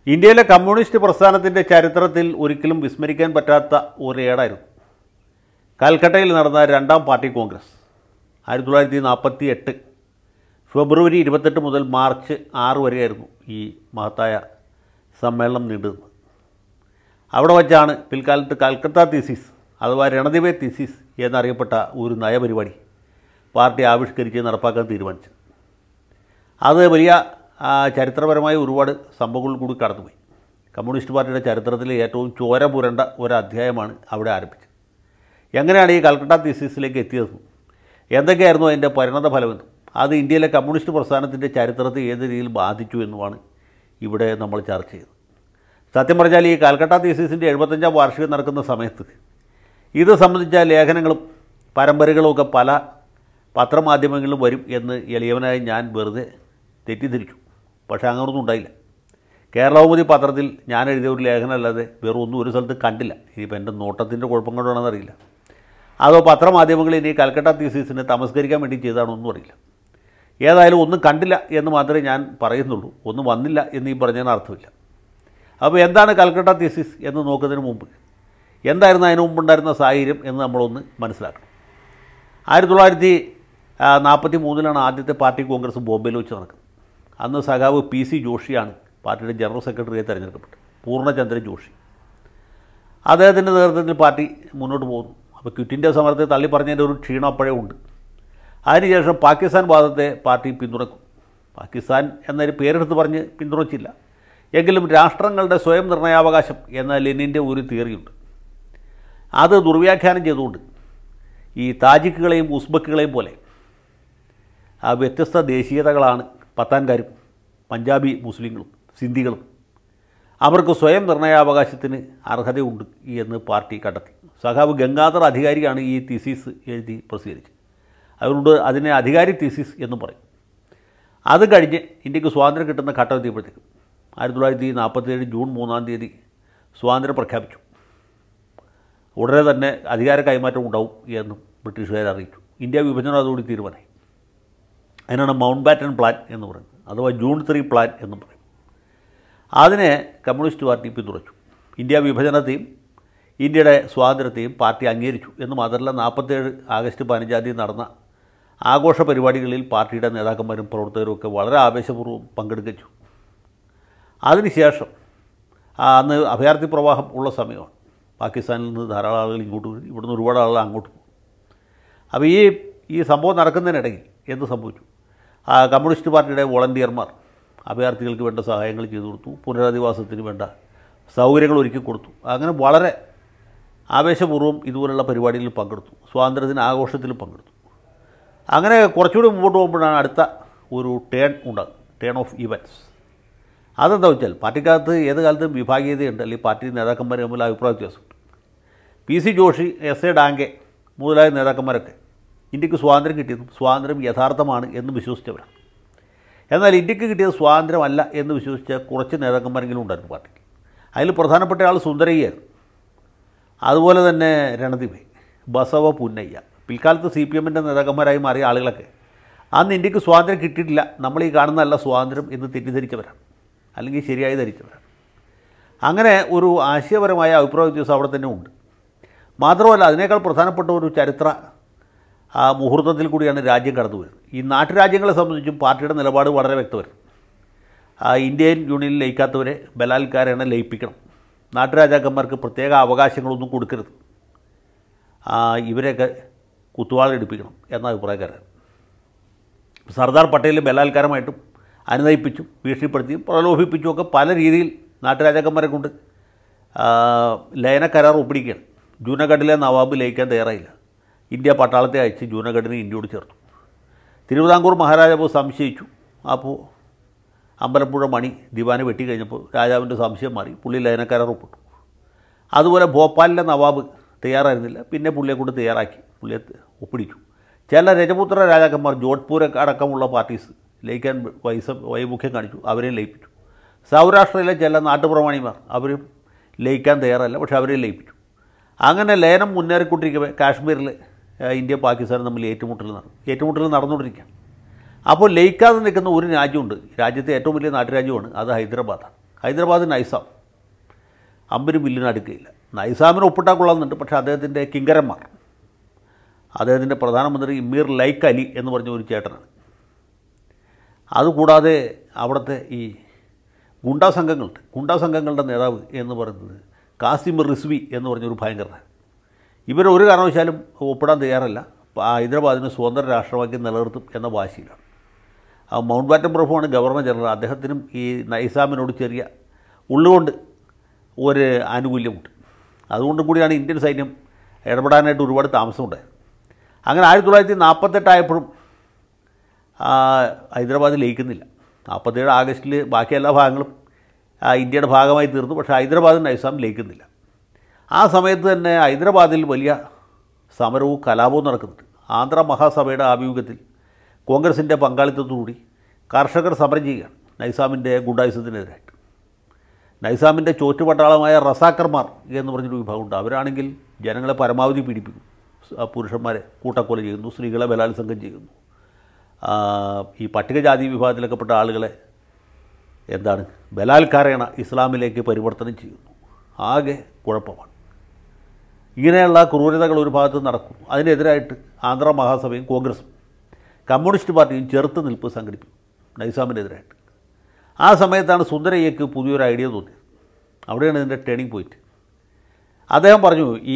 ഇന്ത്യയിലെ കമ്മ്യൂണിസ്റ്റ് പ്രസ്ഥാനത്തിൻ്റെ ചരിത്രത്തിൽ ഒരിക്കലും വിസ്മരിക്കാൻ പറ്റാത്ത ഒരേടായിരുന്നു കാൽക്കട്ടയിൽ നടന്ന രണ്ടാം പാർട്ടി കോൺഗ്രസ് ആയിരത്തി തൊള്ളായിരത്തി നാൽപ്പത്തി എട്ട് ഫെബ്രുവരി ഇരുപത്തെട്ട് മുതൽ മാർച്ച് ആറ് വരെയായിരുന്നു ഈ മഹത്തായ സമ്മേളനം നീണ്ടുനിന്നത് അവിടെ വച്ചാണ് പിൽക്കാലത്ത് കൽക്കത്ത തീസിസ് അഥവാ രണദിവേ തീസിസ് എന്നറിയപ്പെട്ട ഒരു നയപരിപാടി പാർട്ടി ആവിഷ്കരിച്ച് നടപ്പാക്കാൻ തീരുമാനിച്ചത് അത് വലിയ ആ, ചരിത്രപരമായ ഒരുപാട് സംഭവങ്ങൾ കൂടി കടന്നുപോയി കമ്മ്യൂണിസ്റ്റ് പാർട്ടിയുടെ ചരിത്രത്തിലെ ഏറ്റവും ചോര പുരണ്ട ഒരു അധ്യായമാണ് അവിടെ ആരംഭിച്ചത് എങ്ങനെയാണ് ഈ കൽക്കട്ട തീസിസിലേക്ക് എത്തിയതെന്നും എന്തൊക്കെയായിരുന്നു അതിൻ്റെ പരിണത ഫലമെന്നും അത് ഇന്ത്യയിലെ കമ്മ്യൂണിസ്റ്റ് പ്രസ്ഥാനത്തിൻ്റെ ചരിത്രത്തെ ഏത് രീതിയിൽ ബാധിച്ചു എന്നുമാണ് ഇവിടെ നമ്മൾ ചർച്ച ചെയ്തത് സത്യം പറഞ്ഞാൽ ഈ കാൽക്കട്ട തീസിസിൻ്റെ എഴുപത്തഞ്ചാം വാർഷികം നടക്കുന്ന സമയത്ത് ഇത് സംബന്ധിച്ച ലേഖനങ്ങളും പരമ്പരകളും ഒക്കെ പല പത്രമാധ്യമങ്ങളിലും വരും എന്ന് എളിയവനായി ഞാൻ വെറുതെ തെറ്റിദ്ധരിച്ചു പക്ഷേ അങ്ങനൊന്നും ഉണ്ടായില്ല കേരളകൗമുദി പത്രത്തിൽ ഞാൻ എഴുതിയ ഒരു ലേഖനമല്ലാതെ വേറെ ഒന്നും ഒരു സ്ഥലത്ത് കണ്ടില്ല ഇനിയിപ്പോൾ എൻ്റെ നോട്ടത്തിൻ്റെ കുഴപ്പം കൊണ്ടാണെന്ന് അറിയില്ല അതോ പത്രമാധ്യമങ്ങൾ ഇനി കൽക്കട്ട തീസീസിനെ തമസ്കരിക്കാൻ വേണ്ടി ചെയ്തതാണോ ഒന്നും അറിയില്ല ഏതായാലും ഒന്നും കണ്ടില്ല എന്ന് മാത്രമേ ഞാൻ പറയുന്നുള്ളൂ ഒന്നും വന്നില്ല എന്ന് ഈ പറഞ്ഞതിന് അർത്ഥമില്ല അപ്പോൾ എന്താണ് കൽക്കട്ട തീസിസ് എന്ന് നോക്കുന്നതിന് മുമ്പ് എന്തായിരുന്നു അതിന് മുമ്പുണ്ടായിരുന്ന സാഹചര്യം എന്ന് നമ്മളൊന്ന് മനസ്സിലാക്കണം ആയിരത്തി തൊള്ളായിരത്തി നാൽപ്പത്തി മൂന്നിലാണ് ആദ്യത്തെ പാർട്ടി കോൺഗ്രസ് ബോംബെയിൽ വെച്ച് നടക്കുന്നത് അന്ന് സഖാവ് പി സി ജോഷിയാണ് പാർട്ടിയുടെ ജനറൽ സെക്രട്ടറിയെ തിരഞ്ഞെടുക്കപ്പെട്ടത് പൂർണ്ണചന്ദ്രൻ ജോഷി അദ്ദേഹത്തിൻ്റെ നേതൃത്വത്തിൽ പാർട്ടി മുന്നോട്ട് പോകുന്നു അപ്പോൾ ക്വിറ്റ് ഇന്ത്യ സമരത്തെ തള്ളി പറഞ്ഞതിൻ്റെ ഒരു ക്ഷീണം അപ്പോഴേ ഉണ്ട് അതിനുശേഷം പാകിസ്ഥാൻ വാദത്തെ പാർട്ടി പിന്തുണക്കും പാകിസ്ഥാൻ എന്നൊരു പേരെടുത്ത് പറഞ്ഞ് പിന്തുണച്ചില്ല എങ്കിലും രാഷ്ട്രങ്ങളുടെ സ്വയം നിർണയാവകാശം എന്ന ലെനിൻ്റെ ഒരു തിയറിയുണ്ട് അത് ദുർവ്യാഖ്യാനം ചെയ്തുകൊണ്ട് ഈ താജിക്കുകളെയും ഉസ്ബക്കുകളെയും പോലെ ആ വ്യത്യസ്ത ദേശീയതകളാണ് പത്താൻകാരും പഞ്ചാബി മുസ്ലിങ്ങളും സിന്ധികളും അവർക്ക് സ്വയം നിർണയാവകാശത്തിന് അർഹതയുണ്ട് എന്ന് പാർട്ടി കണ്ടെത്തി സഖാവ് ഗംഗാധർ അധികാരിയാണ് ഈ തീസീസ് എഴുതി പ്രസിദ്ധീകരിച്ചത് അതുകൊണ്ട് അതിനെ അധികാരി തീസീസ് എന്ന് പറയും അത് കഴിഞ്ഞ് ഇന്ത്യക്ക് സ്വാതന്ത്ര്യം കിട്ടുന്ന ഘട്ടം എത്തിയപ്പോഴത്തേക്കും ആയിരത്തി തൊള്ളായിരത്തി നാൽപ്പത്തേഴ് ജൂൺ മൂന്നാം തീയതി സ്വാതന്ത്ര്യം പ്രഖ്യാപിച്ചു ഉടനെ തന്നെ അധികാര കൈമാറ്റം ഉണ്ടാവും എന്നും ബ്രിട്ടീഷുകാർ അറിയിച്ചു ഇന്ത്യ വിഭജനം അതോടെ തീരുമാനമായി അതിനാണ് മൗണ്ട് ബാറ്റൺ പ്ലാൻ എന്ന് പറയുന്നത് അഥവാ ജൂൺ ത്രീ പ്ലാൻ എന്ന് പറയും അതിനെ കമ്മ്യൂണിസ്റ്റ് പാർട്ടി പിന്തുണച്ചു ഇന്ത്യ വിഭജനത്തെയും ഇന്ത്യയുടെ സ്വാതന്ത്ര്യത്തെയും പാർട്ടി അംഗീകരിച്ചു എന്ന് മാത്രമല്ല നാൽപ്പത്തേഴ് ആഗസ്റ്റ് പതിനഞ്ചാം തീയതി നടന്ന ആഘോഷ പരിപാടികളിൽ പാർട്ടിയുടെ നേതാക്കന്മാരും പ്രവർത്തകരും ഒക്കെ വളരെ ആവേശപൂർവ്വം പങ്കെടുക്കിച്ചു അതിനുശേഷം ആ, അന്ന് അഭയാർത്ഥി പ്രവാഹം ഉള്ള സമയമാണ് പാകിസ്ഥാനിൽ നിന്ന് ധാരാളം ആളുകൾ ഇങ്ങോട്ട് വരും ഇവിടുന്ന് ഒരുപാട് ആളുകൾ അങ്ങോട്ട് പോകും അപ്പോൾ ഈ ഈ സംഭവം നടക്കുന്നതിനിടയിൽ എന്ത് സംഭവിച്ചു ആ കമ്മ്യൂണിസ്റ്റ് പാർട്ടിയുടെ വോളണ്ടിയർമാർ അഭയാർത്ഥികൾക്ക് വേണ്ട സഹായങ്ങൾ ചെയ്തു കൊടുത്തു പുനരധിവാസത്തിന് വേണ്ട സൗകര്യങ്ങൾ ഒരുക്കി കൊടുത്തു അങ്ങനെ വളരെ ആവേശപൂർവ്വം ഇതുപോലുള്ള പരിപാടികളിൽ പങ്കെടുത്തു സ്വാതന്ത്ര്യത്തിന് ആഘോഷത്തിൽ പങ്കെടുത്തു അങ്ങനെ കുറച്ചുകൂടി മുമ്പോട്ട് പോകുമ്പോഴാണ് അടുത്ത ഒരു ടേൺ ഉണ്ടാകും ടേൺ ഓഫ് ഇവൻറ്റ്സ് അതെന്താ വെച്ചാൽ പാർട്ടിക്കകത്ത് ഏത് കാലത്തും വിഭാഗീയതയുണ്ട് അല്ലെങ്കിൽ പാർട്ടി നേതാക്കന്മാർ തമ്മിൽ അഭിപ്രായ വ്യത്യാസമുണ്ട് P C Joshi S A Dange മുതലായ നേതാക്കന്മാരൊക്കെ ഇന്ത്യക്ക് സ്വാതന്ത്ര്യം കിട്ടിയതും സ്വാതന്ത്ര്യം യഥാർത്ഥമാണ് എന്ന് വിശ്വസിച്ചവരാണ് എന്നാൽ ഇന്ത്യക്ക് കിട്ടിയത് സ്വാതന്ത്ര്യമല്ല എന്ന് വിശ്വസിച്ച കുറച്ച് നേതാക്കന്മാരെങ്കിലും ഉണ്ടായിരുന്നു പാർട്ടിക്ക് അതിൽ പ്രധാനപ്പെട്ട ആൾ സുന്ദരയ്യായിരുന്നു അതുപോലെ തന്നെ രണദീപ് ബസവ പുന്നയ്യ പിൽക്കാലത്ത് സി പി എമ്മിൻ്റെ നേതാക്കന്മാരായി മാറിയ ആളുകളൊക്കെ അന്ന് ഇന്ത്യക്ക് സ്വാതന്ത്ര്യം കിട്ടിയിട്ടില്ല നമ്മൾ ഈ കാണുന്നതല്ല സ്വാതന്ത്ര്യം എന്ന് തെറ്റിദ്ധരിച്ചവരാണ് അല്ലെങ്കിൽ ശരിയായി ധരിച്ചവരാണ് അങ്ങനെ ഒരു ആശയപരമായ അഭിപ്രായ വ്യത്യാസം അവിടെ തന്നെ ഉണ്ട് മാത്രമല്ല അതിനേക്കാൾ പ്രധാനപ്പെട്ട ഒരു ചരിത്ര ആ മുഹൂർത്തത്തിൽ കൂടിയാണ് രാജ്യം കടന്നു വരുന്നത് ഈ നാട്ടുരാജ്യങ്ങളെ സംബന്ധിച്ചും പാർട്ടിയുടെ നിലപാട് വളരെ വ്യക്തമായിരുന്നു ആ ഇന്ത്യൻ യൂണിയനിൽ ലയിക്കാത്തവരെ ബലാത്കാരേണ ലയിപ്പിക്കണം നാട്ടുരാജാക്കന്മാർക്ക് പ്രത്യേക അവകാശങ്ങളൊന്നും കൊടുക്കരുത് ആ ഇവരെയൊക്കെ കുത്തുവാളെടുപ്പിക്കണം എന്ന അഭിപ്രായക്കാരാണ് സർദാർ പട്ടേൽ ബലാത്കാരമായിട്ടും അനുനയിപ്പിച്ചും ഭീഷണിപ്പെടുത്തിയും പ്രലോഭിപ്പിച്ചും ഒക്കെ പല രീതിയിൽ നാട്ടുരാജാക്കന്മാരെ കൊണ്ട് ആ, ലയന കരാർ ഒപ്പിടിക്കുകയാണ് ജൂനഗഡിലെ നവാബ് ലയിക്കാൻ തയ്യാറായില്ല ഇന്ത്യ പട്ടാളത്തെ അയച്ച് ജൂനഗഡിനെ ഇന്ത്യയോട് ചേർത്തു തിരുവിതാംകൂർ മഹാരാജാവ് സംശയിച്ചു അപ്പോൾ അമ്പലപ്പുഴ മണി ദിവാനെ വെട്ടി കഴിഞ്ഞപ്പോൾ രാജാവിൻ്റെ സംശയം മാറി പുള്ളി ലയന കരാർ ഒപ്പിട്ടു അതുപോലെ ഭോപ്പാലിലെ നവാബ് തയ്യാറായിരുന്നില്ല പിന്നെ പുള്ളിയെ കൊണ്ട് തയ്യാറാക്കി പുള്ളിയെ ഒപ്പിടിച്ചു ചില രജപുത്ര രാജാക്കന്മാർ ജോധ്പൂർ അടക്കമുള്ള പാർട്ടീസ് ലയിക്കാൻ വൈസ വൈമുഖ്യം കാണിച്ചു അവരെയും ലയിപ്പിച്ചു സൗരാഷ്ട്രയിലെ ചില നാട്ടുപ്രമാണിമാർ അവരും ലയിക്കാൻ തയ്യാറല്ല പക്ഷേ അവരെയും ലയിപ്പിച്ചു അങ്ങനെ ലയനം മുന്നേറിക്കൊണ്ടിരിക്കവേ കാശ്മീരിൽ ഏഹ്, ഇന്ത്യ പാകിസ്ഥാനും തമ്മിൽ ഏറ്റുമുട്ടൽ നടന്നു ഏറ്റുമുട്ടൽ നടന്നുകൊണ്ടിരിക്കുകയാണ് അപ്പോൾ ലയിക്കാതെ നിൽക്കുന്ന ഒരു രാജ്യമുണ്ട് രാജ്യത്തെ ഏറ്റവും വലിയ നാട്ടുരാജ്യമാണ് അത് ഹൈദരാബാദാണ് ഹൈദരാബാദ് നൈസാം അമ്പത് ബില്ലിന് അടുക്കുകയില്ല നൈസാമിന് ഒപ്പിട്ടാൽ കൊള്ളാമെന്നുണ്ട് പക്ഷേ അദ്ദേഹത്തിൻ്റെ കിങ്കരന്മാർ അദ്ദേഹത്തിൻ്റെ പ്രധാനമന്ത്രി മീർ ലൈക്ക് അലി എന്ന് പറഞ്ഞ ഒരു ചേട്ടനാണ് അതുകൂടാതെ അവിടുത്തെ ഈ ഗുണ്ടാ സംഘങ്ങളുണ്ട് ഗുണ്ടാ സംഘങ്ങളുടെ നേതാവ് എന്ന് പറയുന്നത് കാസിം റിസ്വി എന്ന് പറഞ്ഞൊരു ഭയങ്കരനാണ് ഇവർ ഒരു കാരണവശാലും ഒപ്പിടാൻ തയ്യാറല്ല പ- ഹൈദരാബാദിന് സ്വതന്ത്ര രാഷ്ട്രമാക്കി നിലനിർത്തും എന്ന വാശിയിലാണ് ആ മൗണ്ട് ബാറ്റൻ പ്രഭുവാണ് ഗവർണർ ജനറൽ അദ്ദേഹത്തിനും ഈ നൈസാമിനോട് ചെറിയ ഉള്ളുകൊണ്ട് ഒരു ആനുകൂല്യമുണ്ട് അതുകൊണ്ട് കൂടിയാണ് ഇന്ത്യൻ സൈന്യം ഇടപെടാനായിട്ട് ഒരുപാട് താമസമുണ്ടായത് അങ്ങനെ ആയിരത്തി തൊള്ളായിരത്തി നാൽപ്പത്തെട്ടായപ്പോഴും ഹൈദരാബാദ് ലയിക്കുന്നില്ല നാൽപ്പത്തേഴ് ആഗസ്റ്റിൽ ബാക്കി എല്ലാ ഭാഗങ്ങളും ആ, ഇന്ത്യയുടെ ഭാഗമായി തീർന്നു പക്ഷേ ഹൈദരാബാദ് നൈസാം ലയിക്കുന്നില്ല ആ സമയത്ത് തന്നെ ഹൈദരാബാദിൽ വലിയ സമരവും കലാപവും നടക്കുന്നുണ്ട് ആന്ധ്ര മഹാസഭയുടെ ആഭിമുഖ്യത്തിൽ കോൺഗ്രസിൻ്റെ പങ്കാളിത്തത്തോടുകൂടി കർഷകർ സമരം ചെയ്യുകയാണ് നൈസാമിൻ്റെ ഗുണ്ടായുസത്തിനെതിരായിട്ട് നൈസാമിൻ്റെ ചോറ്റുപട്ടാളമായ റസാക്കർമാർ എന്ന് പറഞ്ഞൊരു വിഭാഗമുണ്ട് അവരാണെങ്കിൽ ജനങ്ങളെ പരമാവധി പീഡിപ്പിക്കും ആ പുരുഷന്മാരെ കൂട്ടക്കൊല ചെയ്യുന്നു സ്ത്രീകളെ ബലാത്സംഗം ചെയ്യുന്നു ആ, ഈ പട്ടികജാതി വിഭാഗത്തിലൊക്കെ പെട്ട ആളുകളെ എന്താണ് ബലാത്കാരേണ ഇസ്ലാമിലേക്ക് പരിവർത്തനം ചെയ്യുന്നു ആകെ കുഴപ്പമാണ് ഇങ്ങനെയുള്ള ക്രൂരതകൾ ഒരു ഭാഗത്ത് നടക്കുന്നു അതിനെതിരായിട്ട് ആന്ധ്ര മഹാസഭയും കോൺഗ്രസും കമ്മ്യൂണിസ്റ്റ് പാർട്ടിയും ചെറുത്ത് നിൽപ്പ് സംഘടിപ്പിക്കും നൈസാമിനെതിരായിട്ട് ആ സമയത്താണ് സുന്ദരയ്യക്ക് പുതിയൊരു ഐഡിയ തോന്നിയത് അവിടെയാണ് ഇതിൻ്റെ ടേണിംഗ് പോയിന്റ് അദ്ദേഹം പറഞ്ഞു ഈ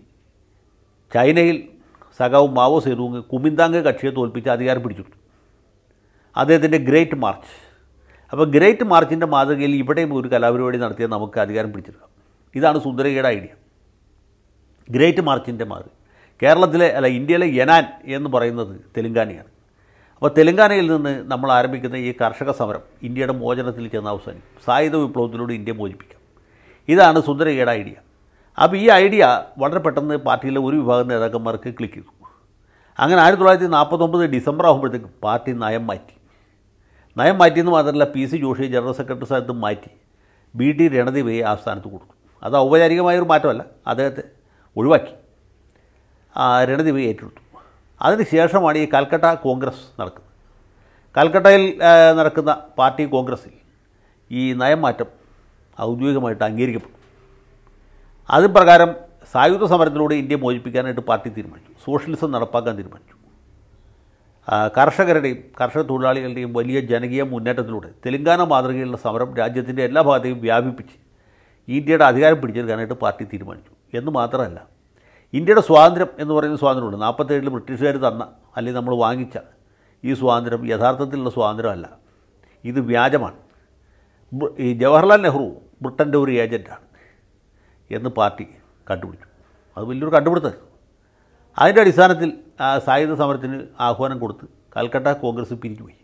ചൈനയിൽ സഖാവ് മാവോ സേതുങ് കുമിന്താങ് കക്ഷിയെ തോൽപ്പിച്ച് അധികാരം പിടിച്ചെടുത്തു അദ്ദേഹത്തിൻ്റെ ഗ്രേറ്റ് മാർച്ച് അപ്പോൾ ഗ്രേറ്റ് മാർച്ചിൻ്റെ മാതൃകയിൽ ഇവിടെയും ഒരു കലാപരിപാടി നടത്തിയാൽ നമുക്ക് അധികാരം പിടിച്ചെടുക്കാം ഇതാണ് സുന്ദരയ്യയുടെ ഐഡിയ ഗ്രേറ്റ് മാർച്ചിൻ്റെ മാതൃക കേരളത്തിലെ അല്ല ഇന്ത്യയിലെ യനാൻ എന്ന് പറയുന്നത് തെലുങ്കാനയാണ് അപ്പോൾ തെലുങ്കാനയിൽ നിന്ന് നമ്മൾ ആരംഭിക്കുന്ന ഈ കർഷക സമരം ഇന്ത്യയുടെ മോചനത്തിൽ ചെന്ന് അവസാനിക്കും സായുധ വിപ്ലവത്തിലൂടെ ഇന്ത്യ മോചിപ്പിക്കാം ഇതാണ് സുന്ദരയ്യയുടെ ഐഡിയ അപ്പോൾ ഈ ഐഡിയ വളരെ പെട്ടെന്ന് പാർട്ടിയിലെ ഒരു വിഭാഗം നേതാക്കന്മാർക്ക് ക്ലിക്ക് ചെയ്തു അങ്ങനെ ആയിരത്തി തൊള്ളായിരത്തി നാൽപ്പത്തൊമ്പത് ഡിസംബർ ആകുമ്പോഴത്തേക്കും പാർട്ടി നയം മാറ്റി നയം മാറ്റിയെന്ന് മാത്രമല്ല P C Joshi general secretary സ്ഥാനത്ത് മാറ്റി ബി ടി രണദീപയെ ആ സ്ഥാനത്ത് കൊടുത്തു അത് ഔപചാരികമായൊരു മാറ്റമല്ല അദ്ദേഹത്തെ ഒഴിവാക്കി ആ, രണദീപയെ ഏറ്റെടുത്തു അതിന് ശേഷമാണ് ഈ കൽക്കട്ട കോൺഗ്രസ് നടക്കുന്നത് കൽക്കട്ടയിൽ ആ, നടക്കുന്ന പാർട്ടി കോൺഗ്രസ്സിൽ ഈ നയം മാറ്റം ഔദ്യോഗികമായിട്ട് അംഗീകരിക്കപ്പെട്ടു അത് പ്രകാരം സായുധ സമരത്തിലൂടെ ഇന്ത്യ മോചിപ്പിക്കാനായിട്ട് പാർട്ടി തീരുമാനിച്ചു സോഷ്യലിസം നടപ്പാക്കാൻ തീരുമാനിച്ചു ആ, കർഷകരുടെയും കർഷക തൊഴിലാളികളുടെയും വലിയ ജനകീയ മുന്നേറ്റത്തിലൂടെ തെലങ്കാന മാതൃകയിലുള്ള സമരം രാജ്യത്തിൻ്റെ എല്ലാ ഭാഗത്തെയും വ്യാപിപ്പിച്ച് ഇന്ത്യയുടെ അധികാരം പിടിച്ചെടുക്കാനായിട്ട് പാർട്ടി തീരുമാനിച്ചു എന്ന് മാത്രമല്ല ഇന്ത്യയുടെ സ്വാതന്ത്ര്യം എന്ന് പറയുന്ന സ്വാതന്ത്ര്യമുണ്ട് നാൽപ്പത്തേഴിൽ ബ്രിട്ടീഷുകാർ തന്ന അല്ലെങ്കിൽ നമ്മൾ വാങ്ങിച്ച ഈ സ്വാതന്ത്ര്യം യഥാർത്ഥത്തിലുള്ള സ്വാതന്ത്ര്യമല്ല ഇത് വ്യാജമാണ് ബ്- ഈ ജവഹർലാൽ നെഹ്റു ബ്രിട്ടൻ്റെ ഒരു ഏജൻറ്റാണ് എന്ന് പാർട്ടി കണ്ടുപിടിച്ചു അത് വലിയൊരു കണ്ടുപിടുത്തമായിരുന്നു അതിൻ്റെ അടിസ്ഥാനത്തിൽ ആ സായുധ സമരത്തിന് ആഹ്വാനം കൊടുത്ത് കൽക്കട്ട കോൺഗ്രസ് പിരിഞ്ഞുപോയി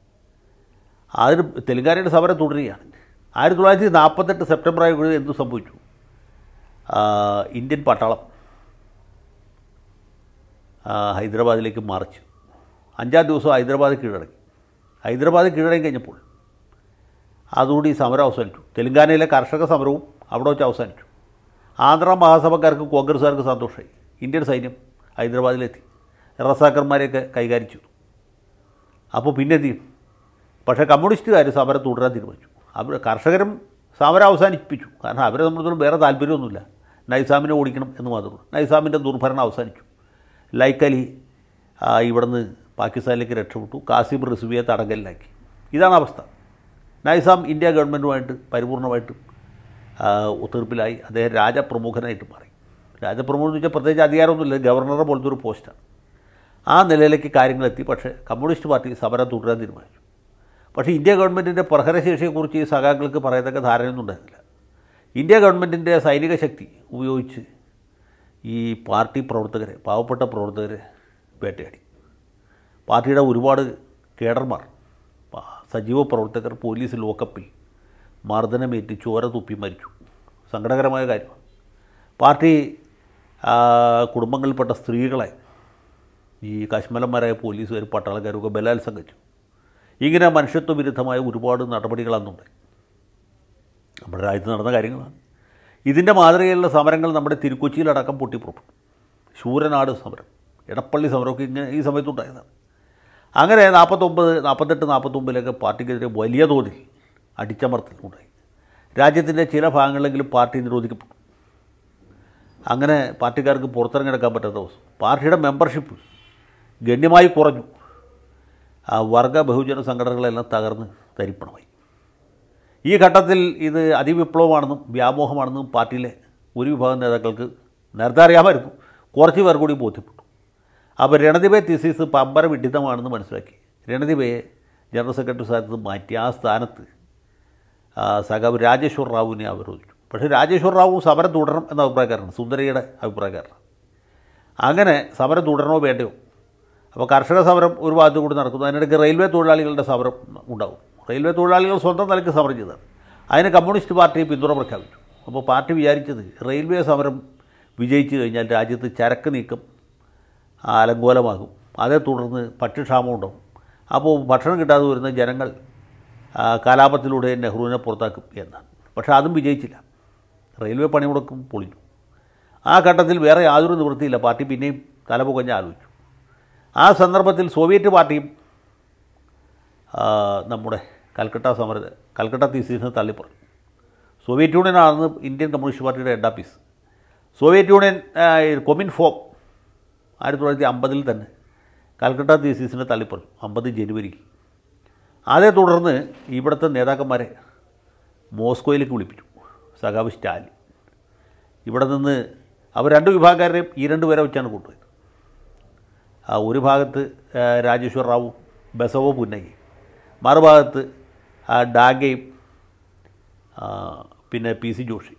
അതിന് തെലുങ്കാനയുടെ സമരം തുടരുകയാണ് ആയിരത്തി തൊള്ളായിരത്തി നാൽപ്പത്തെട്ട് സെപ്റ്റംബർ ആയപ്പോഴും എന്തു സംഭവിച്ചു ആ, ഇന്ത്യൻ പട്ടാളം ആ, ഹൈദരാബാദിലേക്ക് മാർച്ചു അഞ്ചാം ദിവസം ഹൈദരാബാദ് കീഴടങ്ങി ഹൈദരാബാദ് കീഴടങ്ങി കഴിഞ്ഞപ്പോൾ അതുകൂടി ഈ സമരം അവസാനിച്ചു തെലങ്കാനയിലെ കർഷക സമരവും അവിടെ വെച്ച് അവസാനിച്ചു ആന്ധ്ര മഹാസഭക്കാർക്ക് കോൺഗ്രസ്സുകാർക്ക് സന്തോഷമായി ഇന്ത്യൻ സൈന്യം ഹൈദരാബാദിലെത്തി റസാക്കർമാരെയൊക്കെ കൈകാര്യം ചെയ്തു അപ്പോൾ പിന്നെ എന്ത് ചെയ്യും പക്ഷേ കമ്മ്യൂണിസ്റ്റുകാർ സമരം തുടരാൻ തീരുമാനിച്ചു അവർ കർഷകരും സമരം അവസാനിപ്പിച്ചു കാരണം അവരെ സംബന്ധിച്ചിടത്തോളം വേറെ താല്പര്യമൊന്നുമില്ല നൈസാമിനെ ഓടിക്കണം എന്ന് മാത്രമേ ഉള്ളൂ നൈസാമിൻ്റെ ദുർഭരണം അവസാനിച്ചു ലൈക്ക് അലി ആ, ഇവിടുന്ന് പാകിസ്ഥാനിലേക്ക് രക്ഷപ്പെട്ടു കാസിം റിസ്വിയെ തടങ്കലിലാക്കി ഇതാണ് അവസ്ഥ നൈസാം ഇന്ത്യ ഗവൺമെൻറ്റുമായിട്ട് പരിപൂർണമായിട്ടും ആ, ഒത്തീർപ്പിലായി അദ്ദേഹം രാജപ്രമുഖനായിട്ട് മാറി രാജപ്രമുഖൻ എന്ന് വെച്ചാൽ പ്രത്യേകിച്ച് അധികാരമൊന്നുമില്ല ഗവർണറെ പോലത്തെ ഒരു പോസ്റ്റാണ് ആ നിലയിലേക്ക് കാര്യങ്ങളെത്തി പക്ഷേ കമ്മ്യൂണിസ്റ്റ് പാർട്ടി സമരം തുടരാൻ തീരുമാനിച്ചു പക്ഷേ ഇന്ത്യ ഗവൺമെൻറ്റിൻ്റെ പ്രഹരശേഷിയെക്കുറിച്ച് ഈ സഖാക്കൾക്ക് പറയത്തക്ക ധാരണയൊന്നും ഉണ്ടായിരുന്നില്ല ഇന്ത്യ ഗവൺമെൻറ്റിൻ്റെ സൈനിക ശക്തി ഉപയോഗിച്ച് ഈ പാർട്ടി പ്രവർത്തകരെ പാവപ്പെട്ട പ്രവർത്തകരെ വേട്ടയാടി പാർട്ടിയുടെ ഒരുപാട് കേഡർമാർ പ- സജീവ പ്രവർത്തകർ പോലീസ് ലോക്കപ്പിൽ മർദ്ദനമേറ്റ് ചോര തുപ്പി മരിച്ചു സങ്കടകരമായ കാര്യമാണ് പാർട്ടി ആ, കുടുംബങ്ങളിൽപ്പെട്ട സ്ത്രീകളെ ഈ കശ്മലന്മാരായ പോലീസുകാർ പട്ടാളക്കാരൊക്കെ ബലാത്സംഗിച്ചു ഇങ്ങനെ മനുഷ്യത്വ വിരുദ്ധമായ ഒരുപാട് നടപടികൾ അന്നുണ്ട് നമ്മുടെ രാജ്യത്ത് നടന്ന കാര്യങ്ങളാണ് ഇതിൻ്റെ മാതൃകയിലുള്ള സമരങ്ങൾ നമ്മുടെ തിരുക്കൊച്ചിയിലടക്കം പൊട്ടിപ്പുറപ്പെട്ടു ശൂരനാട് സമരം എടപ്പള്ളി സമരമൊക്കെ ഇങ്ങനെ ഈ സമയത്തുണ്ടായതാണ് അങ്ങനെ നാൽപ്പത്തൊമ്പത് നാൽപ്പത്തെട്ട് നാൽപ്പത്തൊമ്പതിലൊക്കെ പാർട്ടിക്കെതിരെ വലിയ തോതിൽ അടിച്ചമർത്തൽ ഉണ്ടായി രാജ്യത്തിൻ്റെ ചില ഭാഗങ്ങളിലെങ്കിലും പാർട്ടി നിരോധിക്കപ്പെട്ടു അങ്ങനെ പാർട്ടിക്കാർക്ക് പുറത്തിറങ്ങിയെടുക്കാൻ പറ്റാത്ത അവസ്ഥ പാർട്ടിയുടെ മെമ്പർഷിപ്പ് ഗണ്യമായി കുറഞ്ഞു ആ വർഗ ബഹുജന സംഘടനകളെല്ലാം തകർന്ന് തരിപ്പണമായി ഈ ഘട്ടത്തിൽ ഇത് അതിവിപ്ലവമാണെന്നും വ്യാമോഹമാണെന്നും പാർട്ടിയിലെ ഒരു വിഭാഗം നേതാക്കൾക്ക് നേരത്തെ അറിയാമായിരുന്നു കുറച്ച് പേർ കൂടി ബോധ്യപ്പെട്ടു അപ്പോൾ രണദിബെ തീസീസ് പമ്പര വിഡിതമാണെന്ന് മനസ്സിലാക്കി രണദിബയെ ജനറൽ സെക്രട്ടറി സ്ഥാനത്ത് മാറ്റി ആ സ്ഥാനത്ത് ആ, സഖാവ് രാജേശ്വർ റാവുവിനെ അവരോധിച്ചു പക്ഷേ രാജേശ്വർ റാവു സമരം തുടരണം എന്ന അഭിപ്രായക്കാരനാണ് സുന്ദരയുടെ അഭിപ്രായക്കാരനാണ് അങ്ങനെ സമരം തുടരണോ വേണ്ടയോ അപ്പോൾ കർഷക സമരം ഒരു ഭാഗത്ത് കൂടി നടക്കുന്നു അതിനിടയ്ക്ക് റെയിൽവേ തൊഴിലാളികളുടെ സമരം ഉണ്ടാവും റെയിൽവേ തൊഴിലാളികൾ സ്വന്തം നിലയ്ക്ക് സമരം ചെയ്തതാണ് അതിന് കമ്മ്യൂണിസ്റ്റ് പാർട്ടി പിന്തുണ പ്രഖ്യാപിച്ചു അപ്പോൾ പാർട്ടി വിചാരിച്ചത് റെയിൽവേ സമരം വിജയിച്ചു കഴിഞ്ഞാൽ രാജ്യത്ത് ചരക്ക് നീക്കം അലങ്കോലമാകും അതേ തുടർന്ന് ഭക്ഷ്യക്ഷാമം ഉണ്ടാവും അപ്പോൾ ഭക്ഷണം കിട്ടാതെ വരുന്ന ജനങ്ങൾ ആ, കലാപത്തിലൂടെ നെഹ്റുവിനെ പുറത്താക്കും എന്നാണ് പക്ഷേ അതും വിജയിച്ചില്ല റെയിൽവേ പണിമുടക്കും പൊളിഞ്ഞു ആ ഘട്ടത്തിൽ വേറെ യാതൊരു നിവൃത്തിയില്ല പാർട്ടി പിന്നെയും തലപുകഞ്ഞ് ആലോചിച്ചു ആ സന്ദർഭത്തിൽ സോവിയറ്റ് പാർട്ടിയും ആ, നമ്മുടെ കൽക്കട്ട സമര കൽക്കട്ട തീസീസിനെ തള്ളിപ്പറഞ്ഞു സോവിയറ്റ് യൂണിയനാണെന്ന് ഇന്ത്യൻ കമ്മ്യൂണിസ്റ്റ് പാർട്ടിയുടെ ഹെഡ് ഓഫീസ് സോവിയറ്റ് യൂണിയൻ ആ, കൊമിൻ ഫോം ആയിരത്തി തൊള്ളായിരത്തി അമ്പതിൽ തന്നെ കൽക്കട്ട തീസീസിനെ തള്ളിപ്പറഞ്ഞു അമ്പത് ജനുവരിയിൽ അതേ തുടർന്ന് ഇവിടുത്തെ നേതാക്കന്മാരെ മോസ്കോയിലേക്ക് വിളിപ്പിച്ചു സഖാവ് സ്റ്റാലിൻ ഇവിടെ നിന്ന് അവർ രണ്ട് വിഭാഗക്കാരെയും ഈ രണ്ട് പേരെ വെച്ചാണ് കൊണ്ടുപോയത് ആ ഒരു ഭാഗത്ത് ആ, രാജേശ്വർ റാവു ബസവോ പുന്നയ്യ മറുഭാഗത്ത് ആ, ഡാഗയും ആ, പിന്നെ പി സി ജോഷി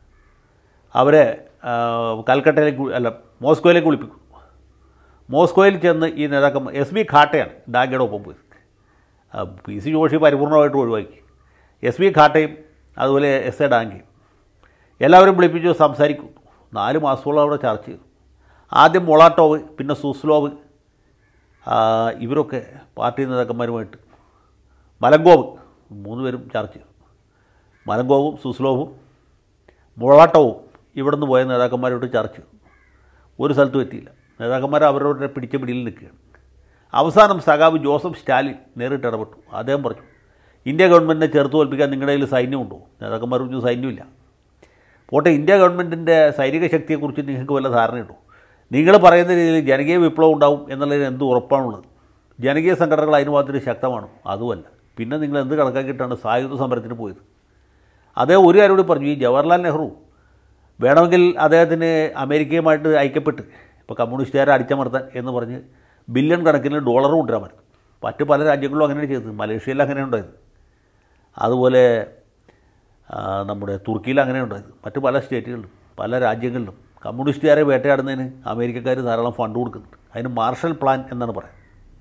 അവരെ ആ, കൽക്കട്ടയിലേക്ക് വി- അല്ല മോസ്കോയിലേക്ക് വിളിപ്പിക്കും മോസ്കോയിൽ ചെന്ന് ഈ നേതാക്കന്മാർ എസ് ബി ഖാട്ടയാണ് ഡാഗയുടെ ഒപ്പം പോയത് ആ, പി സി ജോഷി പരിപൂർണമായിട്ട് ഒഴിവാക്കി എസ് ബി ഖാട്ടയും അതുപോലെ എസ് എ ഡാങ്കയും എല്ലാവരും വിളിപ്പിച്ചു സംസാരിക്കും നാല് മാസത്തോളം അവിടെ ചർച്ച ചെയ്തു ആദ്യം മൊളാട്ടോവ് പിന്നെ സുസ്ലോവ് ആ, ഇവരൊക്കെ പാർട്ടി നേതാക്കന്മാരുമായിട്ട് മലങ്കോവ് മൂന്ന് പേരും ചർച്ച ചെയ്തു മലങ്കോവും സുസ്ലോവും മൊളാട്ടവും ഇവിടെ നിന്ന് പോയ നേതാക്കന്മാരോട് ചർച്ച ചെയ്തു ഒരു സ്ഥലത്തും എത്തിയില്ല നേതാക്കന്മാർ അവരവരുടെ പിടിച്ച പിടിയിൽ നിൽക്കുകയാണ് അവസാനം സഖാവ് ജോസഫ് സ്റ്റാലിൻ നേരിട്ട് ഇടപെട്ടു അദ്ദേഹം പറഞ്ഞു ഇന്ത്യ ഗവൺമെൻറ്റിനെ ചെറുത്ത് തോൽപ്പിക്കാൻ നിങ്ങളുടെ കയ്യിൽ സൈന്യമുണ്ടോ നേതാക്കന്മാർ പറഞ്ഞു സൈന്യമില്ല പോട്ടെ ഇന്ത്യ ഗവൺമെൻറ്റിൻ്റെ സൈനിക ശക്തിയെക്കുറിച്ച് നിങ്ങൾക്ക് വല്ല ധാരണയുണ്ടോ നിങ്ങൾ പറയുന്ന രീതിയിൽ ജനകീയ വിപ്ലവം ഉണ്ടാവും എന്നുള്ളതിന് എന്ത് ഉറപ്പാണുള്ളത് ജനകീയ സംഘടനകൾ അതിന് മാത്രം ശക്തമാണോ അതുമല്ല പിന്നെ നിങ്ങൾ എന്ത് കണക്കാക്കിയിട്ടാണ് സായുധ സമരത്തിന് പോയത് അതേ ഒരു കാര്യം കൂടി പറഞ്ഞു ഈ ജവഹർലാൽ നെഹ്റു വേണമെങ്കിൽ അദ്ദേഹത്തിന് അമേരിക്കയുമായിട്ട് ഐക്യപ്പെട്ട് ഇപ്പോൾ കമ്മ്യൂണിസ്റ്റുകാരെ അടിച്ചമർത്താൻ എന്ന് പറഞ്ഞ് ബില്യൺ കണക്കിന് ഡോളറും കൊണ്ടുവരാൻ മറ്റ് പല രാജ്യങ്ങളിലും അങ്ങനെയാണ് ചെയ്തത് മലേഷ്യയിൽ അങ്ങനെ ഉണ്ടായത് അതുപോലെ ആ, നമ്മുടെ തുർക്കിയിൽ അങ്ങനെ ഉണ്ടായത് മറ്റ് പല സ്റ്റേറ്റുകളിലും പല രാജ്യങ്ങളിലും കമ്മ്യൂണിസ്റ്റുകാരെ വേട്ടയാടുന്നതിന് അമേരിക്കക്കാർ ധാരാളം ഫണ്ട് കൊടുക്കുന്നുണ്ട് അതിന് മാർഷൽ പ്ലാൻ എന്നാണ് പറയുന്നത്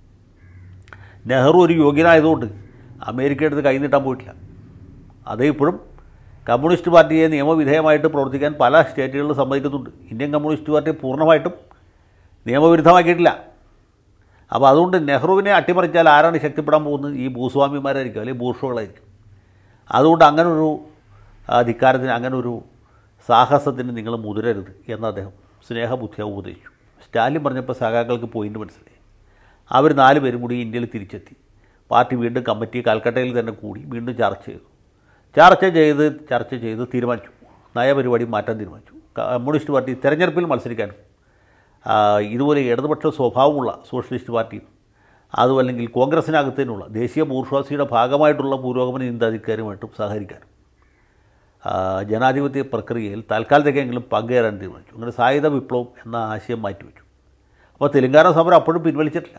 നെഹ്റു ഒരു യോഗ്യനായതുകൊണ്ട് അമേരിക്ക എടുത്ത് കൈനീട്ടാൻ പോയിട്ടില്ല അത് ഇപ്പോഴും കമ്മ്യൂണിസ്റ്റ് പാർട്ടിയെ നിയമവിധേയമായിട്ട് പ്രവർത്തിക്കാൻ പല സ്റ്റേറ്റുകളിലും സമ്മതിക്കുന്നുണ്ട് ഇന്ത്യൻ കമ്മ്യൂണിസ്റ്റ് പാർട്ടി പൂർണ്ണമായിട്ടും നിയമവിരുദ്ധമാക്കിയിട്ടില്ല അപ്പോൾ അതുകൊണ്ട് നെഹ്റുവിനെ അട്ടിമറിച്ചാൽ ആരാണ് ശക്തിപ്പെടാൻ പോകുന്നത് ഈ ഭൂസ്വാമിമാരായിരിക്കും അല്ലെങ്കിൽ ഭൂഷകളായിരിക്കും അതുകൊണ്ട് അങ്ങനൊരു ആ, ധിക്കാരത്തിന് അങ്ങനൊരു സാഹസത്തിന് നിങ്ങൾ മുതിരരുത് എന്ന് അദ്ദേഹം സ്നേഹബുദ്ധിയെ ഉപദേശിച്ചു സ്റ്റാലിൻ പറഞ്ഞപ്പോൾ സഖാക്കൾക്ക് പോയിന്റ് മനസ്സിലായി അവർ നാല് പേരും കൂടി ഇന്ത്യയിൽ തിരിച്ചെത്തി പാർട്ടി വീണ്ടും കമ്മിറ്റി കൽക്കട്ടയിൽ തന്നെ കൂടി വീണ്ടും ചർച്ച ചെയ്തു ചർച്ച ചെയ്ത് ചർച്ച ചെയ്ത് തീരുമാനിച്ചു നയപരിപാടി മാറ്റാൻ തീരുമാനിച്ചു കമ്മ്യൂണിസ്റ്റ് പാർട്ടി തെരഞ്ഞെടുപ്പിൽ മത്സരിക്കാനും ആ, ഇതുപോലെ ഇടതുപക്ഷ സ്വഭാവമുള്ള സോഷ്യലിസ്റ്റ് പാർട്ടിയും അതുമല്ലെങ്കിൽ കോൺഗ്രസിനകത്തേനുള്ള ദേശീയ ബൂർഷ്വാസിയുടെ ഭാഗമായിട്ടുള്ള പുരോഗമന ചിന്താധികാരുമായിട്ടും സഹകരിക്കാനും ആ, ജനാധിപത്യ പ്രക്രിയയിൽ തൽക്കാലത്തേക്കെങ്കിലും പങ്കുചേരാൻ തീരുമാനിച്ചു അങ്ങനെ സായുധ വിപ്ലവം എന്ന ആശയം മാറ്റിവെച്ചു അപ്പോൾ തെലങ്കാന സമരം അപ്പോഴും പിൻവലിച്ചിട്ടില്ല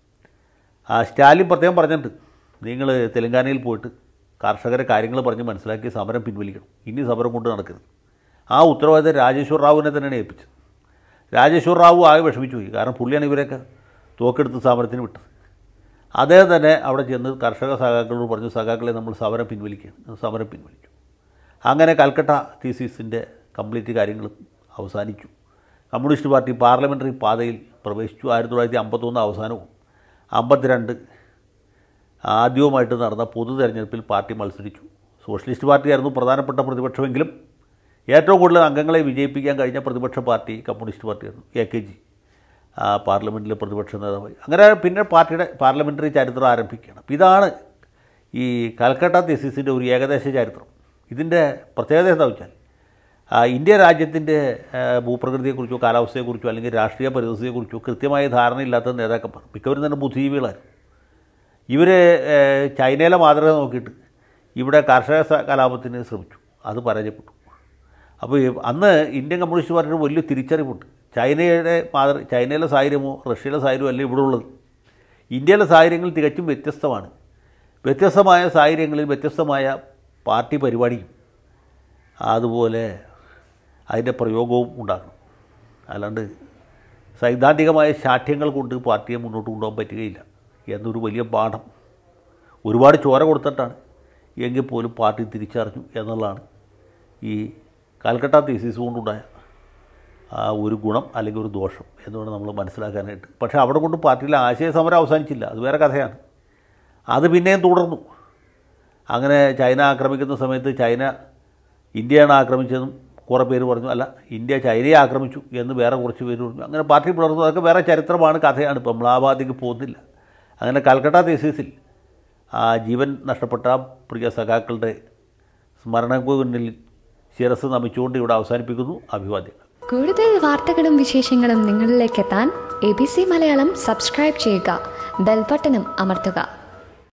ആ, സ്റ്റാലിൻ പ്രത്യേകം പറഞ്ഞിട്ടുണ്ട് നിങ്ങൾ തെലങ്കാനയിൽ പോയിട്ട് കർഷകരെ കാര്യങ്ങൾ പറഞ്ഞ് മനസ്സിലാക്കി സമരം പിൻവലിക്കണം ഇനി സമരം കൊണ്ട് നടക്കരുത് ആ ഉത്തരവാദിത്തം രാജേശ്വർ റാവുവിനെ തന്നെയാണ് ഏൽപ്പിച്ചത് രാജേശ്വർ റാവു ആകെ വിഷമിച്ചു പോയി കാരണം പുള്ളിയാണ് ഇവരെയൊക്കെ തോക്കെടുത്ത് സമരത്തിന് വിട്ടത് അദ്ദേഹം തന്നെ അവിടെ ചെന്ന് കർഷക സഖാക്കളോട് പറഞ്ഞു സഖാക്കളെ നമ്മൾ സമരം പിൻവലിക്കുകയാണ് സമരം പിൻവലിച്ചു അങ്ങനെ കൽക്കട്ട തീസീസിൻ്റെ കംപ്ലീറ്റ് കാര്യങ്ങളും അവസാനിച്ചു കമ്മ്യൂണിസ്റ്റ് പാർട്ടി പാർലമെൻ്ററി പാതയിൽ പ്രവേശിച്ചു ആയിരത്തി തൊള്ളായിരത്തി അമ്പത്തൊന്ന് അവസാനവും അമ്പത്തിരണ്ട് ആദ്യവുമായിട്ട് നടന്ന പൊതു തെരഞ്ഞെടുപ്പിൽ പാർട്ടി മത്സരിച്ചു സോഷ്യലിസ്റ്റ് പാർട്ടിയായിരുന്നു പ്രധാനപ്പെട്ട പ്രതിപക്ഷമെങ്കിലും ഏറ്റവും കൂടുതൽ അംഗങ്ങളെ വിജയിപ്പിക്കാൻ കഴിഞ്ഞ പ്രതിപക്ഷ പാർട്ടി കമ്മ്യൂണിസ്റ്റ് പാർട്ടിയായിരുന്നു എ കെ ജി പാർലമെൻറ്റിലെ പ്രതിപക്ഷ നേതാവായി അങ്ങനെ പിന്നെ പാർട്ടിയുടെ പാർലമെൻ്ററി ചരിത്രം ആരംഭിക്കുകയാണ് അപ്പോൾ ഇതാണ് ഈ കൽക്കട്ട തെസിസിൻ്റെ ഒരു ഏകദേശ ചരിത്രം ഇതിൻ്റെ പ്രത്യേകത എന്താ വെച്ചാൽ ആ, ഇന്ത്യ രാജ്യത്തിൻ്റെ ആ, ഭൂപ്രകൃതിയെക്കുറിച്ചോ കാലാവസ്ഥയെക്കുറിച്ചോ അല്ലെങ്കിൽ രാഷ്ട്രീയ പരിസ്ഥിതിയെക്കുറിച്ചോ കൃത്യമായ ധാരണയില്ലാത്ത നേതാക്കന്മാർ മിക്കവരും തന്നെ ബുദ്ധിജീവികളായിരുന്നു ഇവർ ചൈനയിലെ മാതൃക നോക്കിയിട്ട് ഇവിടെ കർഷക സ- കലാപത്തിന് ശ്രമിച്ചു അത് പരാജയപ്പെട്ടു അപ്പോൾ ഈ അന്ന് ഇന്ത്യൻ കമ്മ്യൂണിസ്റ്റ് പാർട്ടിയുടെ വലിയ തിരിച്ചറിവുണ്ട് ചൈനയുടെ മാതൃ ചൈനയിലെ സാഹചര്യമോ റഷ്യയിലെ സാഹചര്യമോ അല്ല ഇവിടെ ഉള്ളത് ഇന്ത്യയിലെ സാഹചര്യങ്ങൾ തികച്ചും വ്യത്യസ്തമാണ് വ്യത്യസ്തമായ സാഹചര്യങ്ങളിൽ വ്യത്യസ്തമായ പാർട്ടി പരിപാടിയും അതുപോലെ അതിൻ്റെ പ്രയോഗവും ഉണ്ടാക്കണം അല്ലാണ്ട് സൈദ്ധാന്തികമായ ശാഠ്യങ്ങൾ കൊണ്ട് പാർട്ടിയെ മുന്നോട്ട് കൊണ്ടുപോകാൻ പറ്റുകയില്ല എന്നൊരു വലിയ പാഠം ഒരുപാട് ചോര കൊടുത്തിട്ടാണ് എങ്കിൽ പോലും പാർട്ടി തിരിച്ചറിഞ്ഞു എന്നുള്ളതാണ് ഈ കാൽക്കട്ട തീസീസ് കൊണ്ടുണ്ടായ ആ ഒരു ഗുണം അല്ലെങ്കിൽ ഒരു ദോഷം എന്നുവേണം നമ്മൾ മനസ്സിലാക്കാനായിട്ട് പക്ഷേ അവിടെ കൊണ്ട് പാർട്ടിയിലെ ആശയ സമരം അവസാനിച്ചില്ല അത് വേറെ കഥയാണ് അത് പിന്നെയും തുടർന്നു അങ്ങനെ ചൈന ആക്രമിക്കുന്ന സമയത്ത് ചൈന ഇന്ത്യയാണ് ആക്രമിച്ചതെന്നും കുറേ പേര് പറഞ്ഞു അല്ല ഇന്ത്യ ചൈനയെ ആക്രമിച്ചു എന്ന് വേറെ കുറച്ച് പേര് പറഞ്ഞു അങ്ങനെ പാർട്ടി പിളർന്നു അതൊക്കെ വേറെ ചരിത്രമാണ് കഥയാണ് ഇപ്പം നമ്മൾ ആ ഭാഗത്തേക്ക് പോകുന്നില്ല അങ്ങനെ കൽക്കട്ട തീസീസിൽ ആ ജീവൻ നഷ്ടപ്പെട്ട ആ പ്രിയ സഖാക്കളുടെ സ്മരണക്ക് മുന്നിൽ ശിരസ് നമിച്ചുകൊണ്ട് ഇവിടെ അവസാനിപ്പിക്കുന്നു അഭിവാദ്യങ്ങൾ കൂടുതൽ വാർത്തകളും വിശേഷങ്ങളും നിങ്ങളിലേക്ക് എത്താൻ A B C Malayalam subscribe ചെയ്യുക ബെൽബട്ടനും അമർത്തുക